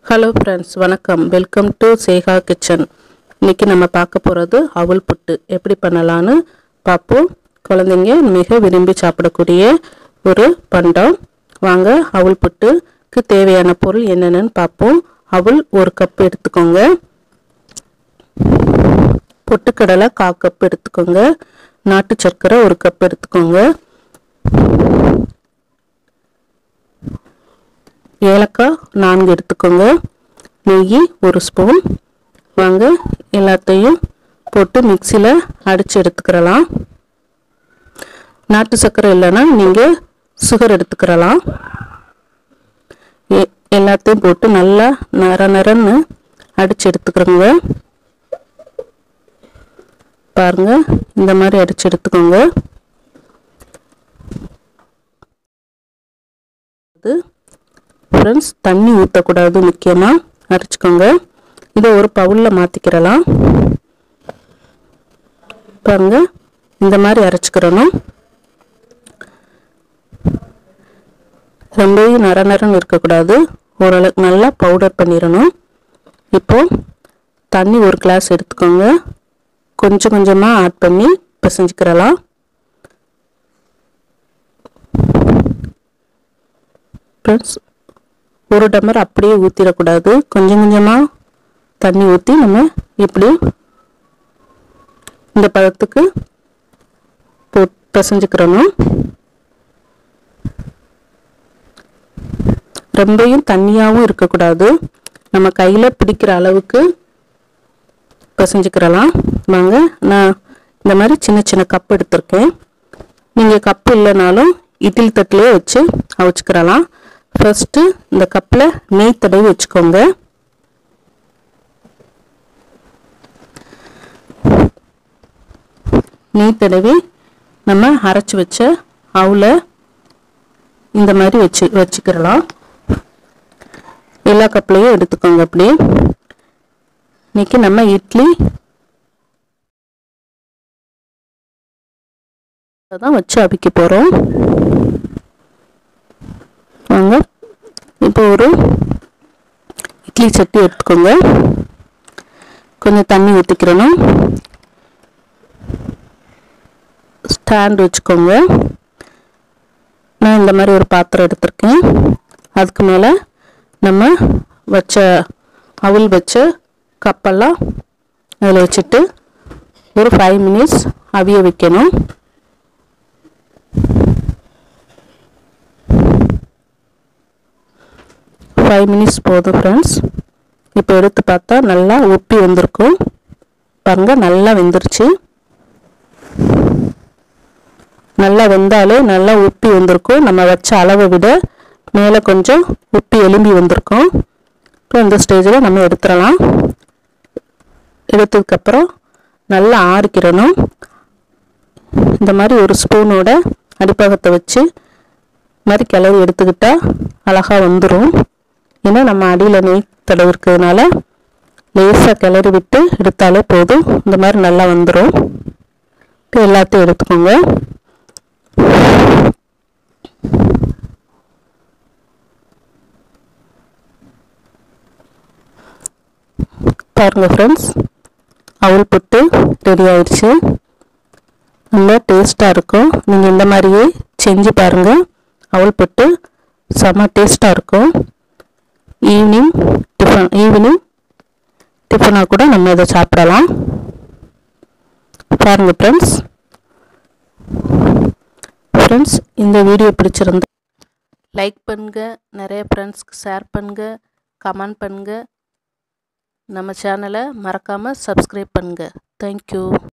hello friends வணக்கம் welcome to Sekha kitchen இன்னைக்கு நம்ம பார்க்க போகிறது அவல் புட்டு எப்படி பண்ணலான்னு பார்ப்போம் குழந்தைங்க மிக விரும்பி சாப்பிடக்கூடிய ஒரு பண்டம் வாங்க அவல் புட்டுக்கு தேவையான பொருள் என்னென்னு பார்ப்போம் அவல் ஒரு கப் எடுத்துக்கோங்க பொட்டுக்கடலை கா கப் எடுத்துக்கோங்க நாட்டு சர்க்கரை ஒரு கப் எடுத்துக்கோங்க ஏலக்காய் நான்கு எடுத்துக்கோங்க நெய் ஒரு ஸ்பூன் வாங்க எல்லாத்தையும் போட்டு மிக்சியில் அடித்து எடுத்துக்கிறலாம் நாட்டு சர்க்கரை இல்லைன்னா நீங்கள் சுகர் எடுத்துக்கிறலாம் எ- எல்லாத்தையும் போட்டு நல்லா நர நரன்னு அடித்து எடுத்துக்கிறோங்க பாருங்க இந்த மாதிரி அடித்து எடுத்துக்கோங்க அது ஃப்ரெண்ட்ஸ் தண்ணி ஊற்றக்கூடாது முக்கியமாக அரைச்சிக்கோங்க இதை ஒரு பவுலில் மாற்றிக்கிறலாம் பாருங்க இந்த மாதிரி அரைச்சிக்கிறணும் ரொம்பவும் நர நரன்னு இருக்கக்கூடாது ஓரளவுக்கு நல்லா பவுடர் பண்ணிடணும் இப்போ தண்ணி ஒரு கிளாஸ் எடுத்துக்கோங்க கொஞ்சம் கொஞ்சமாக ஆட் பண்ணி பிசைஞ்சுக்கிறலாம் ஃப்ரெண்ட்ஸ் ஒரு டம்ளர் அப்படியே ஊற்றிடக்கூடாது கொஞ்சம் கொஞ்சமாக தண்ணி ஊற்றி நம்ம இப்படி இந்த பழத்துக்கு போ பிசைஞ்சுக்கிறணும் ரொம்பவும் தண்ணியாகவும் இருக்கக்கூடாது நம்ம கையில் பிடிக்கிற அளவுக்கு பிசைஞ்சுக்கிறலாம் வாங்க நான் இந்த மாதிரி சின்ன சின்ன கப் எடுத்திருக்கேன் நீங்கள் கப்பு இல்லைனாலும் இட்லி தட்டிலே வச்சு அவிச்சுக்கிறலாம் ஃபஸ்ட்டு இந்த கப்பில் நெய் தடவி வச்சுக்கோங்க நெய் தடவி நம்ம அரைச்சி வச்ச அவுல இந்த மாதிரி வச்சு வச்சுக்கிறலாம் எல்லா கப்லையும் எடுத்துக்கோங்க அப்படி இன்னைக்கு நம்ம இட்லி தான் வச்சு அவிக்க போகிறோம் வாங்க இப்போ ஒரு இட்லி சட்டி எடுத்துக்கோங்க கொஞ்சம் தண்ணி ஊற்றிக்கிறணும் ஸ்டாண்ட் வச்சுக்கோங்க நான் இந்த மாதிரி ஒரு பாத்திரம் எடுத்திருக்கேன் அதுக்கு மேலே நம்ம வச்ச அவல் வச்ச கப்பெல்லாம் அதில் வச்சுட்டு ஒரு ஃபைவ் மினிட்ஸ் அவிய வைக்கணும் ஃபைவ் மினிட்ஸ் போதும் ஃப்ரெண்ட்ஸ் இப்போ எடுத்து பார்த்தா நல்லா உப்பி வந்திருக்கும் பாருங்க நல்லா வெந்துருச்சு நல்லா வெந்தாலே நல்லா உப்பி வந்திருக்கும் நம்ம வச்ச அளவை விட மேலே கொஞ்சம் உப்பி எலும்பி வந்திருக்கும் இப்போ இந்த ஸ்டேஜில் நம்ம எடுத்துடலாம் எடுத்ததுக்கப்புறம் நல்லா ஆறிக்கிறணும் இந்த மாதிரி ஒரு ஸ்பூனோட அடிப்பாகத்தை வச்சு மாதிரி கிளறி எடுத்துக்கிட்டா அழகாக வந்துடும் ஏன்னா நம்ம அடியில் நெய் தடவி இருக்கிறதுனால லேசாக கிளறி விட்டு எடுத்தாலே போதும் இந்த மாதிரி நல்லா வந்துடும் இப்போ எல்லாத்தையும் எடுத்துக்கோங்க பாருங்க ஃப்ரெண்ட்ஸ் அவல் புட்டு ரெடி ஆயிடுச்சு ரொம்ப டேஸ்ட்டாக இருக்கும் நீங்கள் இந்த மாதிரியே செஞ்சு பாருங்கள் அவல் புட்டு செம்ம டேஸ்ட்டாக இருக்கும் ஈவினிங் டிஃபன் ஈவினிங் டிஃபனாக கூட நம்ம இதை சாப்பிடலாம் பாருங்கள் ஃப்ரெண்ட்ஸ் ஃப்ரெண்ட்ஸ் இந்த வீடியோ பிடிச்சிருந்தா லைக் பண்ணுங்க நிறைய ஃப்ரெண்ட்ஸ்க்கு ஷேர் பண்ணுங்க கமெண்ட் பண்ணுங்க நம்ம சேனலை மறக்காமல் சப்ஸ்கிரைப் பண்ணுங்க தேங்க்யூ